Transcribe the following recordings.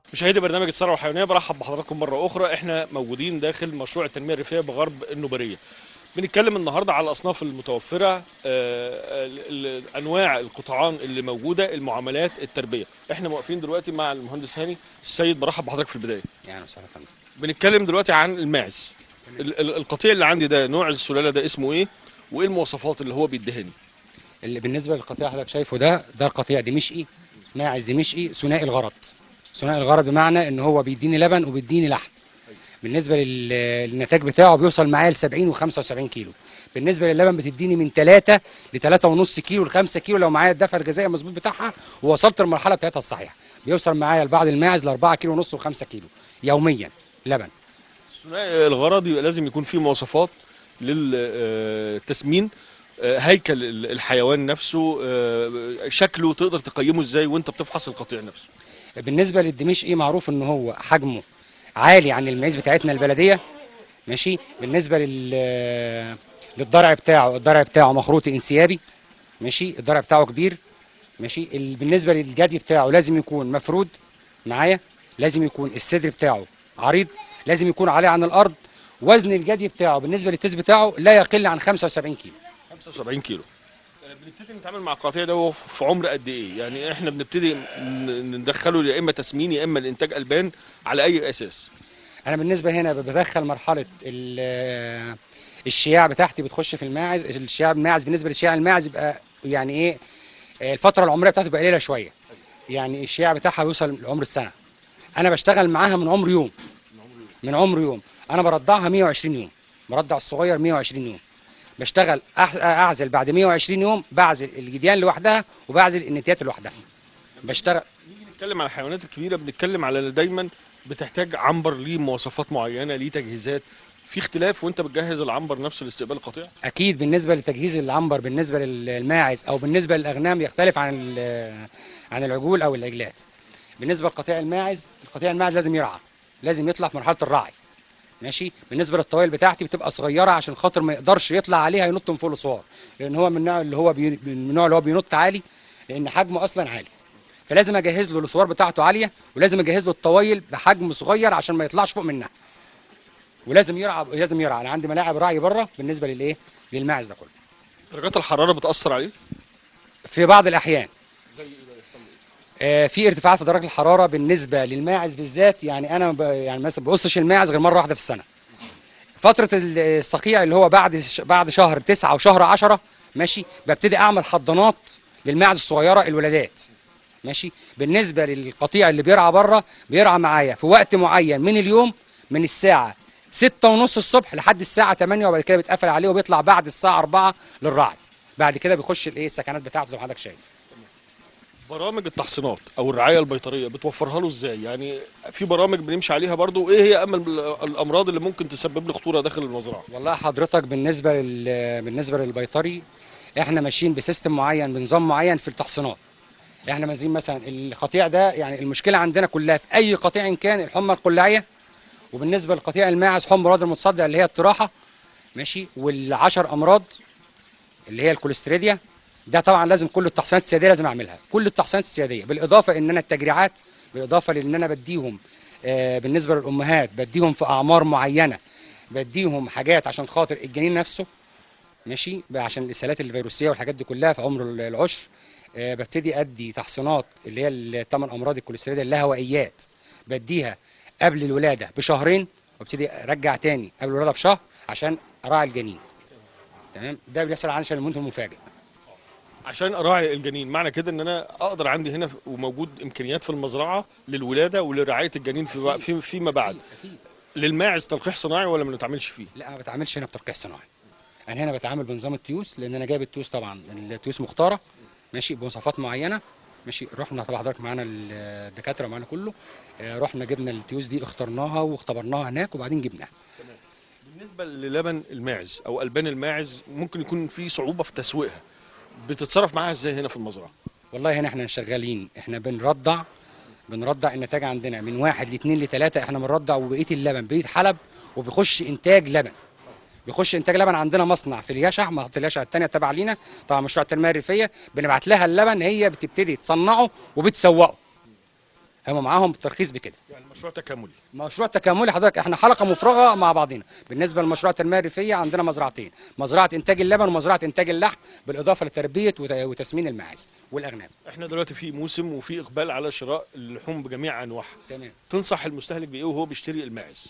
مشاهدي برنامج الثروه الحيوانيه برحب بحضراتكم مره اخرى احنا موجودين داخل مشروع التنميه الريفيه بغرب النوبريه بنتكلم النهارده على الاصناف المتوفره آه، ال- ال- انواع القطعان اللي موجوده المعاملات التربيه احنا واقفين دلوقتي مع المهندس هاني السيد برحب بحضرتك في البدايه يعني وسهلا فندم بنتكلم دلوقتي عن الماعز ال- ال- القطيع اللي عندي ده نوع السلاله ده اسمه ايه وايه المواصفات اللي هو بيديهاني اللي بالنسبه للقطيع حضرتك شايفه ده ده القطيع دمشقي ماعز دمشقي ثنائي الغرض ثنائي الغرض بمعنى ان هو بيديني لبن وبيديني لحم بالنسبه لل- للنتاج بتاعه بيوصل معايا ل 70 و75 كيلو بالنسبه للبن بتديني من 3 ل 3.5 كيلو ل 5 كيلو لو معايا الدفع الغذائي المظبوط بتاعها ووصلت المرحله بتاعتها الصحيحه بيوصل معايا لبعض الماعز ل 4 كيلو ونص و5 كيلو يوميا لبن ثنائي الغرض يبقى لازم يكون فيه مواصفات للتسمين هيكل ال- الحيوان نفسه آه، شكله تقدر تقيمه ازاي وانت بتفحص القطيع نفسه بالنسبه للدمشقي معروف ان هو حجمه عالي عن المعيز بتاعتنا البلديه ماشي بالنسبه لل للضرع بتاعه الضرع بتاعه مخروطي انسيابي ماشي الضرع بتاعه كبير ماشي ال- بالنسبه للجدي بتاعه لازم يكون مفرود معايا لازم يكون الصدر بتاعه عريض لازم يكون عالي عن الارض وزن الجدي بتاعه بالنسبه للتيس بتاعه لا يقل عن 75 كيلو 75 كيلو آه، بنبتدي نتعامل مع القطيع ده وهو في عمر قد ايه يعني احنا بنبتدي ن- ندخله يا اما تسمين يا اما لانتاج البان على اي اساس انا بالنسبه هنا بدخل مرحله ال- الشياع بتاعتي بتخش في الماعز الشياع الماعز بالنسبه للشياع الماعز يبقى يعني ايه الفتره العمريه بتاعته بتبقى قليله شويه يعني الشياع بتاعها بيوصل لعمر السنه انا بشتغل معاها من عمر يوم من عمر يوم انا برضعها 120 يوم برضع الصغير 120 يوم بشتغل أح- اعزل بعد 120 يوم بعزل الجديان لوحدها وبعزل النتيات لوحدها بشتغل نيجي نتكلم على الحيوانات الكبيره بنتكلم على اللي دايما بتحتاج عنبر ليه مواصفات معينه ليه تجهيزات في اختلاف وانت بتجهز العنبر نفسه لاستقبال القطيع اكيد بالنسبه لتجهيز العنبر بالنسبه للماعز او بالنسبه للاغنام يختلف عن ال- عن العجول او العجلات بالنسبه لقطيع الماعز القطيع الماعز لازم يرعى لازم يطلع في مرحله الرعي ماشي بالنسبه للطوائل بتاعتي بتبقى صغيره عشان خاطر ما يقدرش يطلع عليها ينط من فوق الاسوار لان هو من النوع اللي هو بي... من النوع اللي هو بينط عالي لان حجمه اصلا عالي فلازم اجهز له الاسوار بتاعته عاليه ولازم اجهز له الطوايل بحجم صغير عشان ما يطلعش فوق منها ولازم يرعى لازم يرعى انا عندي ملاعب رعي بره بالنسبه للايه للماعز ده كله درجات الحراره بتاثر عليه في بعض الاحيان آه، في ارتفاعات في درجه الحراره بالنسبه للماعز بالذات يعني انا ب... يعني مثلا ما ببصش الماعز غير مره واحده في السنه فتره ال- الصقيع اللي هو بعد ش- بعد شهر تسعة وشهر عشرة ماشي ببتدي اعمل حضانات للماعز الصغيره الولادات ماشي بالنسبه للقطيع اللي بيرعى بره بيرعى معايا في وقت معين من اليوم من الساعه ستة ونص الصبح لحد الساعة 8 وبعد كده بيتقفل عليه وبيطلع بعد الساعة 4 للرعي بعد كده بيخش الايه السكنات بتاعته زي ما حضرتك شايف برامج التحصينات او الرعايه البيطريه بتوفرها له ازاي يعني في برامج بنمشي عليها برضو ايه هي اما ال- الامراض اللي ممكن تسبب لي خطوره داخل المزرعه والله حضرتك بالنسبه لل بالنسبه للبيطري احنا ماشيين بسيستم معين بنظام معين في التحصينات احنا مازين مثلا القطيع ده يعني المشكله عندنا كلها في اي قطيع إن كان الحمى القلاعيه وبالنسبه لقطيع الماعز حمى مرض المتصدع اللي هي الطراحه ماشي والعشر امراض اللي هي الكوليستريديا ده طبعا لازم كل التحصينات السياديه لازم اعملها كل التحصينات السياديه بالاضافه ان انا التجريعات بالاضافه لان انا بديهم آه بالنسبه للامهات بديهم في اعمار معينه بديهم حاجات عشان خاطر الجنين نفسه ماشي بقى عشان الاسهالات الفيروسيه والحاجات دي كلها في عمر العشر آه ببتدي ادي تحصينات اللي هي الثمان امراض الكوليسترول اللاهوائيات بديها قبل الولاده بشهرين وابتدي ارجع تاني قبل الولاده بشهر عشان اراعي الجنين تمام ده بيحصل عشان الموت المفاجئ عشان اراعي الجنين معنى كده ان انا اقدر عندي هنا وموجود امكانيات في المزرعه للولاده ولرعايه الجنين في في فيما بعد أكيد. للماعز تلقيح صناعي ولا ما بنتعاملش فيه لا ما بتعاملش هنا بتلقيح صناعي انا هنا بتعامل بنظام التيوس لان انا جايب التيوس طبعا التيوس مختاره ماشي بمواصفات معينه ماشي رحنا طبعا حضرتك معانا الدكاتره معانا كله آه، رحنا جبنا التيوس دي اخترناها واختبرناها هناك وبعدين جبناها بالنسبه للبن الماعز او البان الماعز ممكن يكون في صعوبه في تسويقها بتتصرف معاها ازاي هنا في المزرعه والله هنا احنا شغالين احنا بنرضع بنرضع النتاج عندنا من واحد لاثنين لثلاثه احنا بنرضع وبقيه اللبن بقيه حلب وبيخش انتاج لبن بيخش انتاج لبن عندنا مصنع في اليشع محطه اليشع الثانيه تبع لينا طبعا مشروع التنميه الريفيه بنبعت لها اللبن هي بتبتدي تصنعه وبتسوقه هم معاهم الترخيص بكده يعني مشروع تكاملي مشروع تكاملي حضرتك احنا حلقه مفرغه مع بعضينا بالنسبه لمشروع التنميه الريفيه عندنا مزرعتين مزرعه انتاج اللبن ومزرعه انتاج اللحم بالاضافه لتربيه وت- وتسمين الماعز والاغنام احنا دلوقتي في موسم وفي اقبال على شراء اللحوم بجميع انواعها تمام تنصح المستهلك بايه وهو بيشتري الماعز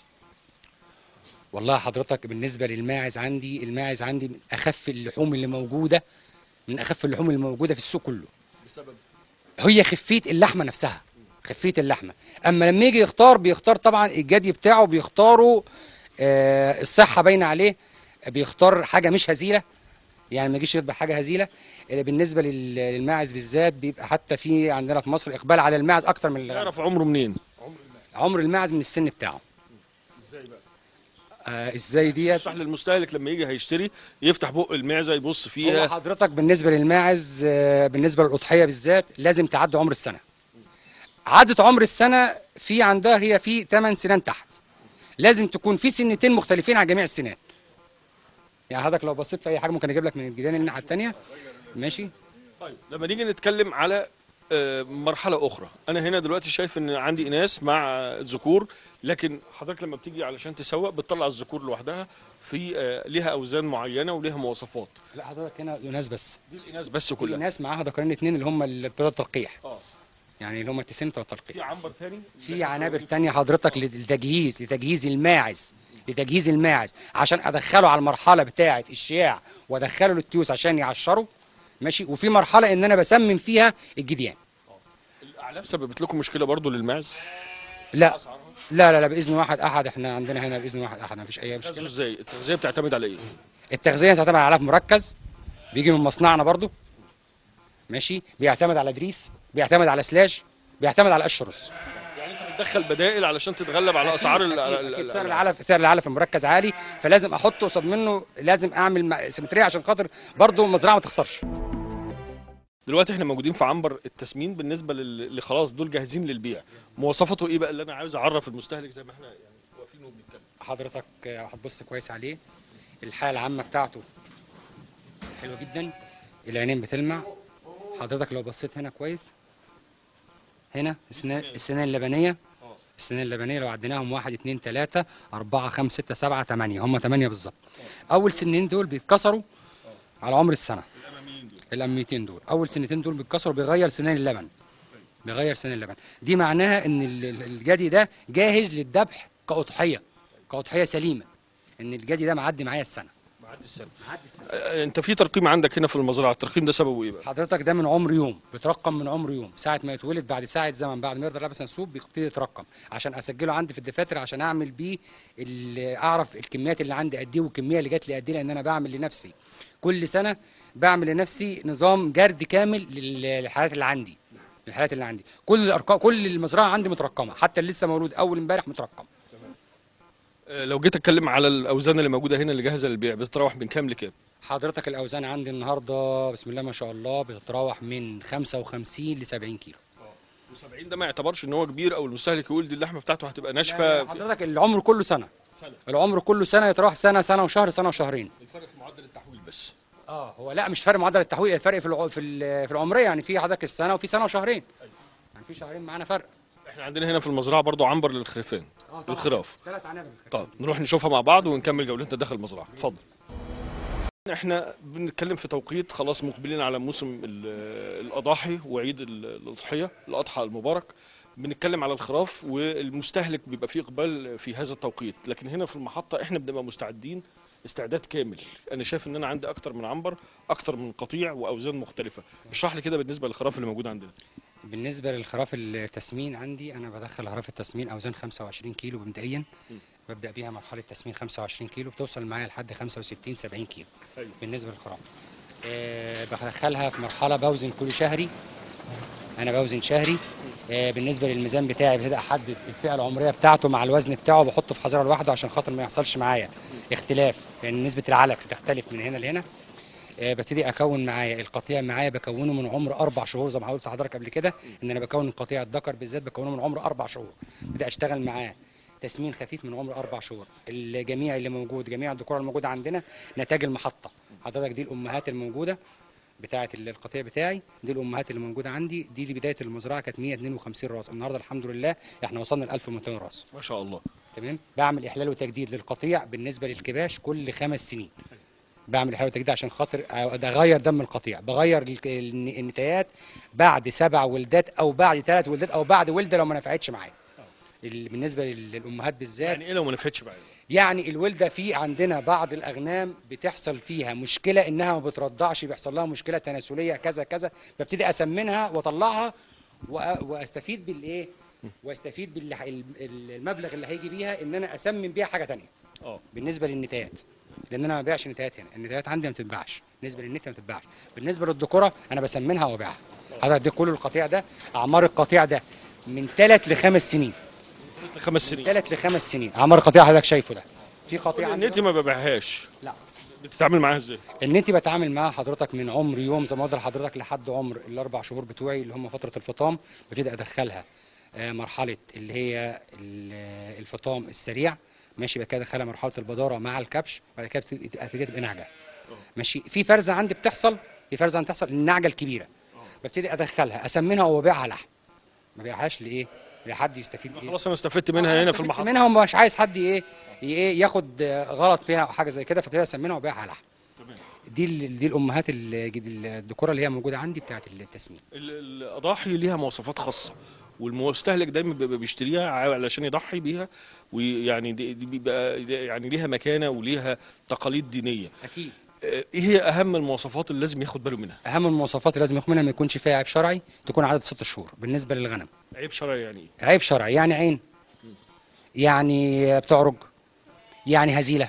والله حضرتك بالنسبه للماعز عندي الماعز عندي من اخف اللحوم اللي موجوده من اخف اللحوم اللي موجوده في السوق كله بسبب هي خفيه اللحمه نفسها خفيه اللحمه اما لما يجي يختار بيختار طبعا الجدي بتاعه بيختاروا آه الصحه باينه عليه بيختار حاجه مش هزيله يعني ما يجيش يذبح حاجه هزيله آه، بالنسبه لل- للماعز بالذات بيبقى حتى في عندنا في مصر اقبال على الماعز اكتر من الغنم. تعرف عمره منين عمر الماعز من السن بتاعه ازاي بقى آه ازاي ديت اشرح للمستهلك لما يجي هيشتري يفتح بق المعزه يبص هو فيها حضرتك بالنسبه للماعز آه، بالنسبه للاضحيه بالذات لازم تعدي عمر السنه عدت عمر السنه في عندها هي في 8 سنان تحت لازم تكون في سنتين مختلفين عن جميع السنان يعني حضرتك لو بصيت في اي حاجه ممكن اجيب لك من الجيران الناحيه الثانيه ماشي طيب لما نيجي نتكلم على آه، مرحلة أخرى أنا هنا دلوقتي شايف إن عندي إناث مع آه، ذكور لكن حضرتك لما بتيجي علشان تسوق بتطلع الذكور لوحدها في آه، ليها أوزان معينة وليها مواصفات لا حضرتك هنا ناس بس دي الإناث بس في كلها ناس معاها ذكرين اثنين اللي هم اللي بتوع التلقيح اه يعني اللي هم التسعين بتوع التلقيح في عنبر ثاني في عنابر تانية حضرتك للتجهيز لتجهيز الماعز لتجهيز الماعز عشان ادخله على المرحله بتاعه الشياع وادخله للتيوس عشان يعشره ماشي وفي مرحله ان انا بسمم فيها الجديان الأعلاف سببت لكم مشكلة برضو للماعز لا أسعارها لا لا لا باذن واحد احد احنا عندنا هنا باذن واحد احد مفيش اي تغذوا مشكله إزاي التغذية بتعتمد على إيه التغذيه تعتمد على علف مركز بيجي من مصنعنا برضو ماشي بيعتمد على دريس بيعتمد على سلاش بيعتمد على قش رز يعني أنت بتدخل بدائل علشان تتغلب على أسعار ال- ال- ال- أكيد سعر ال- العلف سعر العلف المركز عالي فلازم احط قصاد منه لازم اعمل م- سيمتريه عشان خاطر برضو المزرعه ما تخسرش دلوقتي احنا موجودين في عنبر التسمين بالنسبه لل- اللي خلاص دول جاهزين للبيع مواصفاته ايه بقى اللي انا عاوز اعرف المستهلك زي ما احنا يعني واقفين وبنتكلم حضرتك آه، هتبص كويس عليه الحاله العامه بتاعته حلوه جدا العينين بتلمع حضرتك لو بصيت هنا كويس هنا السنان السنان اللبنيه اه السنان اللبنيه لو عديناهم واحد اتنين تلاته اربعه خمسه سته سبعه تمانيه هم تمانيه بالظبط اول سنين دول بيتكسروا على عمر السنه الاماميين دول الامنيتين دول اول سنتين دول بيتكسروا بيغير سنان اللبن بيغير سنان اللبن دي معناها ان ال- ال- الجدي ده جاهز للذبح كاضحيه كاضحيه سليمه ان الجدي ده معدي معايا السنه معدي السنه معدي السنه اه، انت في ترقيم عندك هنا في المزرعه الترقيم ده سببه ايه بقى حضرتك ده من عمر يوم بيترقم من عمر يوم ساعه ما يتولد بعد ساعه زمن بعد ما يقدر لابس انسوب بيبتدي يترقم عشان اسجله عندي في الدفاتر عشان اعمل بيه ال- اعرف الكميات اللي عندي قد ايه والكميه اللي جات لي قد ايه لان انا بعمل لنفسي كل سنه بعمل لنفسي نظام جرد كامل لل- للحالات اللي عندي الحالات اللي عندي كل الارقام كل المزرعه عندي مترقمه حتى اللي لسه مولود اول امبارح مترقم اه، لو جيت اتكلم على الاوزان اللي موجوده هنا اللي جاهزه للبيع بتتراوح من كام لكام حضرتك الاوزان عندي النهارده بسم الله ما شاء الله بتتراوح من 55 ل 70 كيلو و70 ده ما يعتبرش ان هو كبير او المستهلك يقول دي اللحمه بتاعته هتبقى لا، ناشفه في حضرتك العمر كله سنه سنه العمر كله سنه يتراوح سنه سنه وشهر سنه وشهرين الفرق في معدل التحويل بس اه هو لا مش فرق معدل التحويل الفرق في الع... في ال- في العمريه يعني في حضرتك السنه وفي سنه وشهرين يعني في شهرين معانا فرق احنا عندنا هنا في المزرعه برضو عنبر للخرفان اه للخراف ثلاث عنابر طيب نروح نشوفها مع بعض ونكمل جولتنا داخل المزرعه اتفضل احنا بنتكلم في توقيت خلاص مقبلين على موسم ال- الاضاحي وعيد ال- الاضحيه الاضحى المبارك بنتكلم على الخراف والمستهلك بيبقى فيه اقبال في هذا التوقيت لكن هنا في المحطه احنا بنبقى مستعدين استعداد كامل انا شايف ان انا عندي اكتر من عنبر اكتر من قطيع واوزان مختلفه اشرح لي كده بالنسبه للخراف اللي موجود عندنا بالنسبه للخراف التسمين عندي انا بدخل خراف التسمين اوزان 25 كيلو مبدئيا ببدا بيها مرحله تسمين 25 كيلو بتوصل معايا لحد 65 70 كيلو أيوة. بالنسبه للخراف أه بدخلها في مرحله بوزن كل شهري انا بوزن شهري آه، بالنسبه للميزان بتاعي ببتدي احدد الفئه العمريه بتاعته مع الوزن بتاعه بحطه في حظيره لوحده عشان خاطر ما يحصلش معايا اختلاف لان نسبه العلف بتختلف من هنا لهنا آه، ببتدي اكون معايا القطيع معايا بكونه من عمر اربع شهور زي ما قلت لحضرتك قبل كده ان انا بكون القطيع الذكر بالذات بكونه من عمر اربع شهور بدي اشتغل معاه تسمين خفيف من عمر اربع شهور الجميع اللي موجود جميع الذكور الموجوده عندنا نتاج المحطه حضرتك دي الامهات الموجوده بتاعه ال- القطيع بتاعي دي الامهات اللي موجوده عندي دي لبدايه المزرعه كانت 152 راس النهارده الحمد لله احنا وصلنا ل 1200 راس ما شاء الله تمام بعمل احلال وتجديد للقطيع بالنسبه للكباش كل خمس سنين بعمل احلال وتجديد عشان خاطر اغير دم القطيع بغير الك- الن- النتايات بعد سبع ولدات او بعد ثلاث ولدات او بعد ولده لو ما نفعتش معايا ال- بالنسبه لل- للامهات بالذات يعني ايه لو ما نفعتش معايا يعني الولده في عندنا بعض الاغنام بتحصل فيها مشكله انها ما بترضعش بيحصل لها مشكله تناسليه كذا كذا ببتدي اسمنها واطلعها وأ- واستفيد بالايه واستفيد بالمبلغ اللي هيجي بيها ان انا اسمن بيها حاجه تانية اه بالنسبه للنتايات لان انا ما ببيعش نتايات هنا النتايات عندي ما بتتباعش بالنسبه للنت ما بتتباعش بالنسبه للذكوره انا بسمنها وابيعها حضرتك دي كل القطيع ده اعمار القطيع ده من ثلاث لخمس سنين خمس سنين ثلاث لخمس سنين اعمار القطيع حضرتك شايفه ده في قطيع عندنا- النتي ما ببيعهاش لا بتتعامل معاها ازاي النتي بتعامل معاها حضرتك من عمر يوم زي ما قلت لحضرتك لحد عمر الاربع شهور بتوعي اللي هم فتره الفطام ببتدي ادخلها آه، مرحله اللي هي ال- الفطام السريع ماشي بعد كده ادخلها مرحله البداره مع الكبش بعد كده بتبتدي بتبتدي تبقى نعجه ماشي في فرزه عندي بتحصل في فرزه عندي بتحصل النعجه الكبيره ببتدي ادخلها اسمنها وابيعها لحم ما بيعهاش لايه لحد يستفيد ايه خلاص انا استفدت منها هنا في استفدت المحطه منها ومش عايز حد ايه ايه ياخد آه، غلط فيها او حاجه زي كده فابتدي اسمنها وابيعها لحم تمام دي ال- دي الامهات ال- الذكوره اللي هي موجوده عندي بتاعت التسمين ال- الاضاحي ليها مواصفات خاصه والمستهلك دايما بيبقى بيشتريها علشان يضحي بيها ويعني دي دي بيبقى دي يعني ليها مكانه وليها تقاليد دينيه اكيد آه، ايه هي اهم المواصفات اللي لازم ياخد باله منها اهم المواصفات اللي لازم ياخد منها ما يكونش فيها عيب شرعي تكون عدد ست شهور بالنسبه للغنم عيب شرعي يعني ايه عيب شرعي يعني عين يعني بتعرج يعني هزيله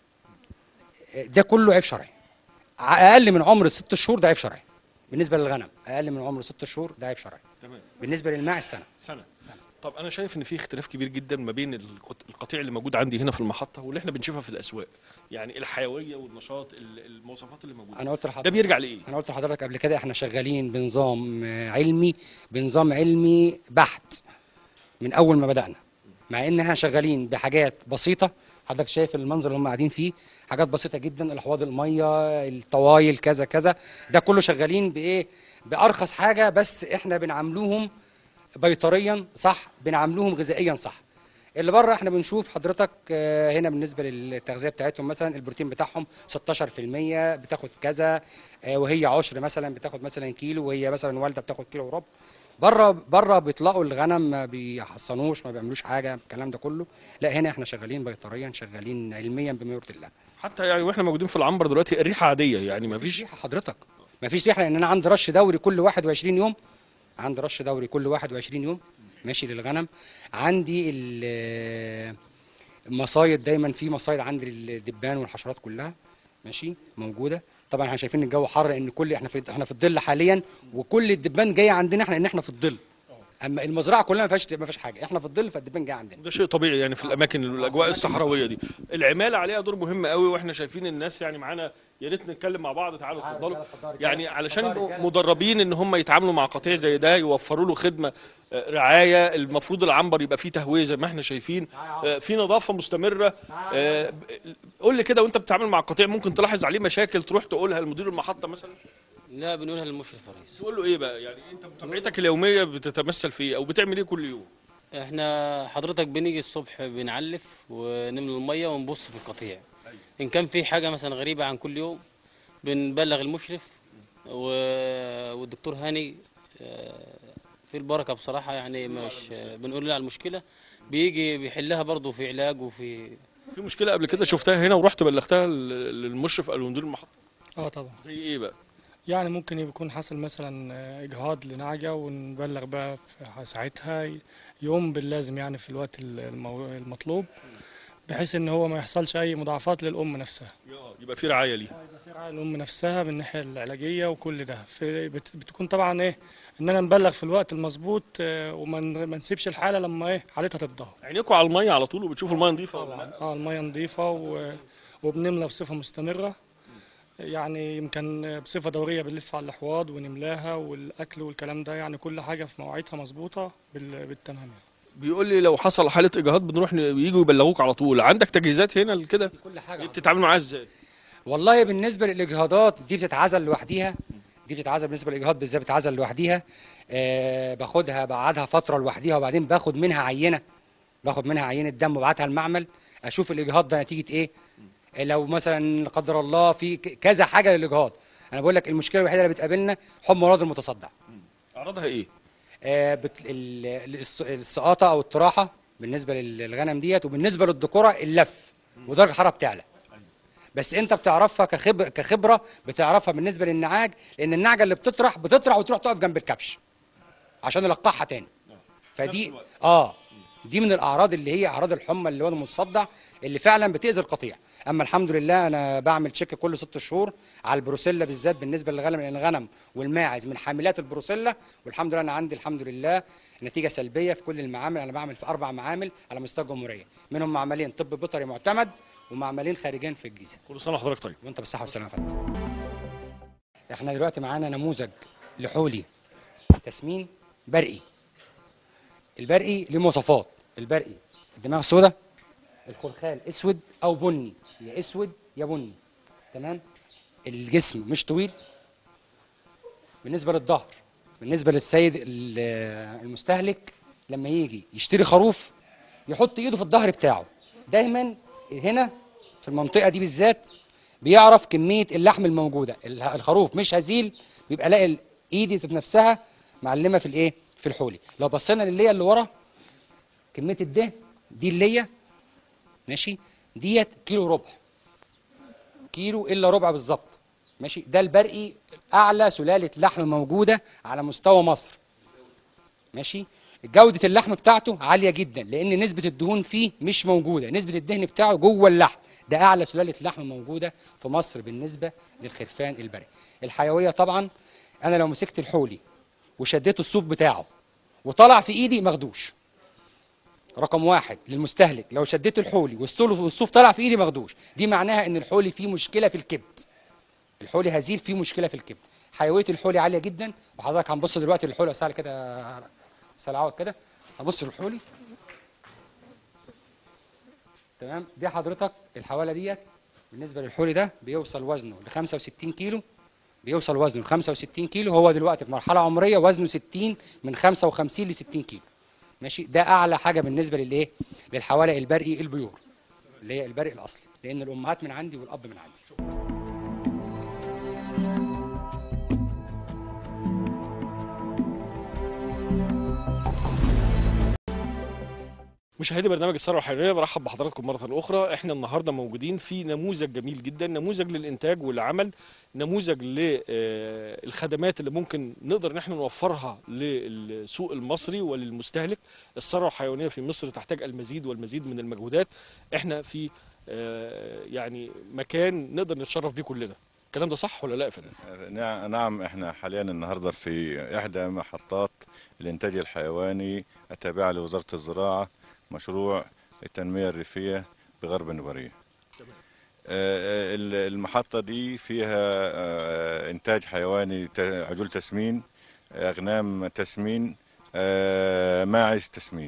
ده كله عيب شرعي اقل من عمر الست شهور ده عيب شرعي بالنسبه للغنم اقل من عمر ست شهور ده عيب شرعي تمام بالنسبه للماعز سنه سنه سنة. طب انا شايف ان في اختلاف كبير جدا ما بين القط- القطيع اللي موجود عندي هنا في المحطه واللي احنا بنشوفها في الاسواق يعني الحيويه والنشاط ال- المواصفات اللي موجوده انا قلت ده لحضرتك بيرجع لايه انا قلت لحضرتك قبل كده احنا شغالين بنظام آه، علمي بنظام علمي بحت من اول ما بدانا مع ان احنا شغالين بحاجات بسيطه حضرتك شايف المنظر اللي هم قاعدين فيه حاجات بسيطه جدا الاحواض الميه الطوايل كذا كذا ده كله شغالين بايه بارخص حاجه بس احنا بنعاملوهم بيطريا صح بنعاملوهم غذائيا صح اللي بره احنا بنشوف حضرتك آه، هنا بالنسبه للتغذيه بتاعتهم مثلا البروتين بتاعهم 16% بتاخد كذا آه، وهي عشر مثلا بتاخد مثلا كيلو وهي مثلا والده بتاخد كيلو وربع بره بره بيطلعوا الغنم ما بيحصنوش ما بيعملوش حاجه الكلام ده كله لا هنا احنا شغالين بيطريا شغالين علميا بما يرضي الله حتى يعني واحنا موجودين في العنبر دلوقتي الريحه عاديه يعني ما مفيش فيش ريحه حضرتك مفيش ريحه لان انا عندي رش دوري كل 21 يوم عندي رش دوري كل 21 يوم ماشي للغنم عندي ال- المصايد دايما في مصايد عندي للدبان والحشرات كلها ماشي موجوده طبعا احنا شايفين الجو حر ان كل احنا في احنا في الظل حاليا وكل الدبان جايه عندنا احنا ان احنا في الظل اما المزرعه كلها ما فيهاش ما فيهاش حاجه احنا في الظل فالدبان جايه عندنا ده شيء طبيعي يعني في الاماكن الاجواء الصحراويه دي العماله عليها دور مهم قوي واحنا شايفين الناس يعني معانا يا ريت نتكلم مع بعض تعالوا تعالوا اتفضلوا رجالة، اتفضلوا يعني رجالة، علشان اتفضلوا يبقوا رجالة. مدربين ان هم يتعاملوا مع قطيع زي ده يوفروا له خدمه آه، رعايه المفروض العنبر يبقى فيه تهويه زي ما احنا شايفين آه، في نظافه مستمره آه، ب- قول لي كده وانت بتتعامل مع القطيع ممكن تلاحظ عليه مشاكل تروح تقولها لمدير المحطه مثلا لا بنقولها للمشرف الرئيس تقول له ايه بقى يعني انت متابعتك اليوميه بتتمثل في ايه او بتعمل ايه كل يوم احنا حضرتك بنيجي الصبح بنعلف ونملى الميه ونبص في القطيع ان كان في حاجه مثلا غريبه عن كل يوم بنبلغ المشرف و... والدكتور هاني آه، في البركه بصراحه يعني مش بنقول له على المشكله بيجي بيحلها برضه في علاج وفي في مشكله قبل كده شفتها هنا ورحت بلغتها لل- للمشرف او لمدير المحطه اه طبعا زي ايه بقى يعني ممكن يكون حصل مثلا آه، اجهاض لنعجه ونبلغ بقى في ساعتها يوم باللازم يعني في الوقت المو- المطلوب بحيث ان هو ما يحصلش اي مضاعفات للام نفسها آه، يبقى في رعايه ليها يبقى في رعاية الام نفسها من الناحيه العلاجيه وكل ده في بت- بتكون طبعا ايه ان انا نبلغ في الوقت المظبوط آه، وما ن- ما نسيبش الحاله لما ايه حالتها تتدهور عينيكوا على الميه على طول وبتشوفوا الميه نظيفه ولا طبعا لا اه الميه نظيفه و... وبنملى بصفه مستمره يعني يمكن بصفه دوريه بنلف على الاحواض ونملاها والاكل والكلام ده يعني كل حاجه في مواعيدها مظبوطه بال... بالتمام يعني. بيقول لي لو حصل حاله اجهاض بنروح ن- يجوا يبلغوك على طول عندك تجهيزات هنا لكده كل حاجه إيه بتتعامل معاها ازاي والله بالنسبه للاجهاضات دي بتتعزل لوحديها دي بتتعزل بالنسبه للاجهاض بالذات بتتعزل لوحديها آه باخدها بقعدها فتره لوحديها وبعدين باخد منها عينه باخد منها عينه دم وابعتها المعمل اشوف الاجهاض ده نتيجه ايه آه، لو مثلا لا قدر الله في ك- كذا حاجه للاجهاض انا بقول لك المشكله الوحيده اللي بتقابلنا حمى مرض المتصدع اعراضها ايه آه، بت... ال- ال- الس- السقاطه او الطراحه بالنسبه لل- للغنم ديت وبالنسبه للذكوره اللف ودرجه الحراره بتعلى بس انت بتعرفها كخب... كخبره بتعرفها بالنسبه للنعاج لان النعجه اللي بتطرح بتطرح وتروح تقف جنب الكبش عشان يلقحها تاني فدي الوقت. اه دي من الاعراض اللي هي اعراض الحمى اللي هو المتصدع اللي فعلا بتاذي القطيع اما الحمد لله انا بعمل تشيك كل ست شهور على البروسيلا بالذات بالنسبه للغنم لان الغنم والماعز من حاملات البروسيلا والحمد لله انا عندي الحمد لله نتيجه سلبيه في كل المعامل انا بعمل في اربع معامل على مستوى الجمهوريه منهم معملين طب بيطري معتمد ومعملين خارجين في الجيزه كل سنه وحضرتك طيب وانت بالصحه والسلامه يا فندم احنا دلوقتي معانا نموذج لحولي تسمين برقي البرقي ليه مواصفات البرقي الدماغ سوداء الخلخال اسود او بني يا اسود يا بني تمام الجسم مش طويل بالنسبه للظهر بالنسبه للسيد ال- المستهلك لما يجي يشتري خروف يحط ايده في الظهر بتاعه دايما هنا في المنطقه دي بالذات بيعرف كميه اللحم الموجوده ال- الخروف مش هزيل بيبقى لاقي ال- ايدي ذات نفسها معلمه في الايه في الحولي لو بصينا لليه اللي ورا كميه الدهن دي الليه ماشي ديت كيلو ربع كيلو الا ربع بالظبط ماشي ده البرقي اعلى سلاله لحم موجوده على مستوى مصر ماشي جودة اللحم بتاعته عالية جدا لأن نسبة الدهون فيه مش موجودة، نسبة الدهن بتاعه جوه اللحم، ده أعلى سلالة لحم موجودة في مصر بالنسبة للخرفان البري. الحيوية طبعا أنا لو مسكت الحولي وشديت الصوف بتاعه وطلع في إيدي مخدوش. رقم واحد للمستهلك لو شديت الحولي والصوف والصوف طلع في إيدي مخدوش، دي معناها إن الحولي فيه مشكلة في الكبد. الحولي هزيل فيه مشكلة في الكبد. حيوية الحولي عالية جدا وحضرتك هنبص دلوقتي للحولي سهل كده سلعوت كده هبص للحولي تمام دي حضرتك الحواله ديت بالنسبه للحولي ده بيوصل وزنه ل 65 كيلو بيوصل وزنه ل 65 كيلو هو دلوقتي في مرحله عمريه وزنه 60 من 55 ل 60 كيلو ماشي ده اعلى حاجه بالنسبه للايه للحواله البرقي البيور اللي هي البرقي الاصلي لان الامهات من عندي والاب من عندي مشاهدي برنامج الثروه الحيوانيه برحب بحضراتكم مره اخرى احنا النهارده موجودين في نموذج جميل جدا نموذج للانتاج والعمل نموذج للخدمات اللي ممكن نقدر ان احنا نوفرها للسوق المصري وللمستهلك الثروه الحيوانيه في مصر تحتاج المزيد والمزيد من المجهودات احنا في آه، يعني مكان نقدر نتشرف بيه كلنا الكلام ده صح ولا لا يا فندم نع- نعم احنا حاليا النهارده في احدى محطات الانتاج الحيواني التابعه لوزاره الزراعه مشروع التنميه الريفيه بغرب النبريه. آه، ال- المحطه دي فيها آه، انتاج حيواني ت- عجول تسمين اغنام تسمين آه، ماعز تسمين.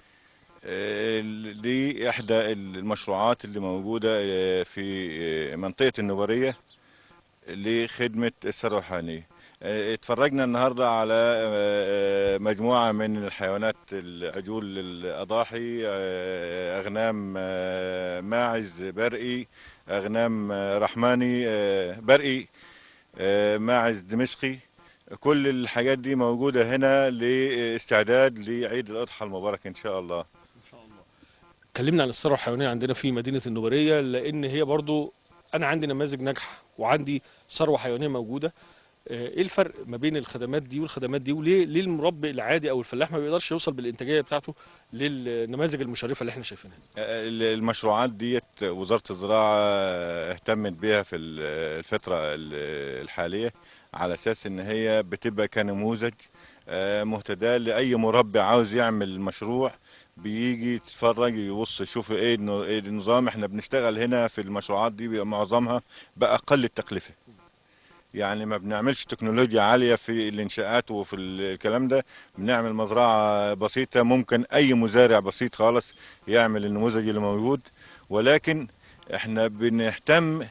آه، ال- دي احدى المشروعات اللي موجوده آه، في آه، منطقه النبريه لخدمة الثروة الحيوانية اه، اتفرجنا النهاردة على اه، اه، مجموعة من الحيوانات العجول الأضاحي اه، أغنام اه، ماعز برقي أغنام اه، رحماني اه، برقي اه، ماعز دمشقي كل الحاجات دي موجودة هنا لاستعداد لعيد الأضحى المبارك إن شاء الله اتكلمنا عن الثروه الحيوانيه عندنا في مدينه النوبريه لان هي برضو انا عندي نماذج ناجحه وعندي ثروه حيوانيه موجوده آه، ايه الفرق ما بين الخدمات دي والخدمات دي وليه ليه المربي العادي او الفلاح ما بيقدرش يوصل بالانتاجيه بتاعته للنماذج المشرفه اللي احنا شايفينها المشروعات ديت وزارة الزراعة اهتمت بيها في الفترة الحالية على أساس إن هي بتبقى كنموذج آه، مهتدى لأي مربي عاوز يعمل مشروع بيجي يتفرج يبص يشوف ايه الن- إيه النظام احنا بنشتغل هنا في المشروعات دي بيبقى معظمها بأقل التكلفة يعني ما بنعملش تكنولوجيا عالية في الإنشاءات وفي الكلام ده بنعمل مزرعة بسيطة ممكن أي مزارع بسيط خالص يعمل النموذج اللي موجود ولكن احنا بنهتم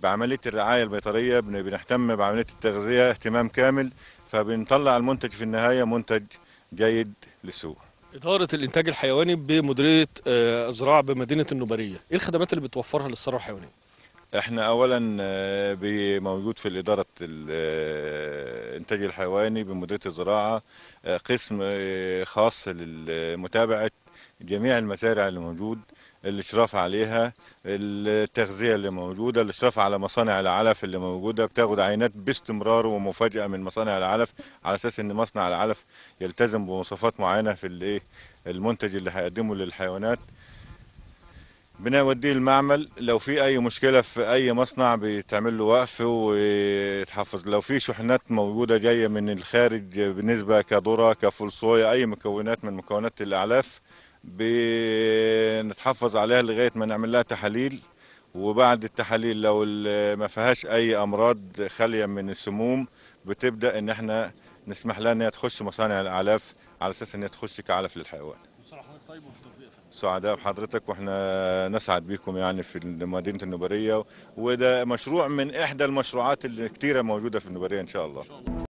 بعمليه الرعايه البيطريه بن- بنهتم بعمليه التغذيه اهتمام كامل فبنطلع المنتج في النهايه منتج جيد للسوق اداره الانتاج الحيواني بمديريه آه، الزراعه بمدينه النوبريه ايه الخدمات اللي بتوفرها للثروه الحيوانيه احنا اولا آه، بي- موجود في الاداره ال- آه، الانتاج الحيواني بمديريه الزراعه آه، قسم آه، خاص لمتابعه جميع المزارع اللي موجود الاشراف عليها التغذيه اللي موجوده الاشراف على مصانع العلف اللي موجوده بتاخد عينات باستمرار ومفاجاه من مصانع العلف على اساس ان مصنع العلف يلتزم بمواصفات معينه في الايه المنتج اللي هيقدمه للحيوانات بنوديه المعمل لو في اي مشكله في اي مصنع بيتعمل له وقف ويتحفظ لو في شحنات موجوده جايه من الخارج بالنسبه كذره كفول صويا اي مكونات من مكونات الاعلاف بنتحفظ عليها لغايه ما نعمل لها تحاليل وبعد التحاليل لو ال- ما فيهاش اي امراض خاليه من السموم بتبدا ان احنا نسمح لها ان هي تخش مصانع الاعلاف على اساس ان هي تخش كعلف للحيوان سعداء بحضرتك واحنا نسعد بكم يعني في مدينه النوبريه وده مشروع من احدى المشروعات اللي كتيره موجوده في النوبريه ان شاء الله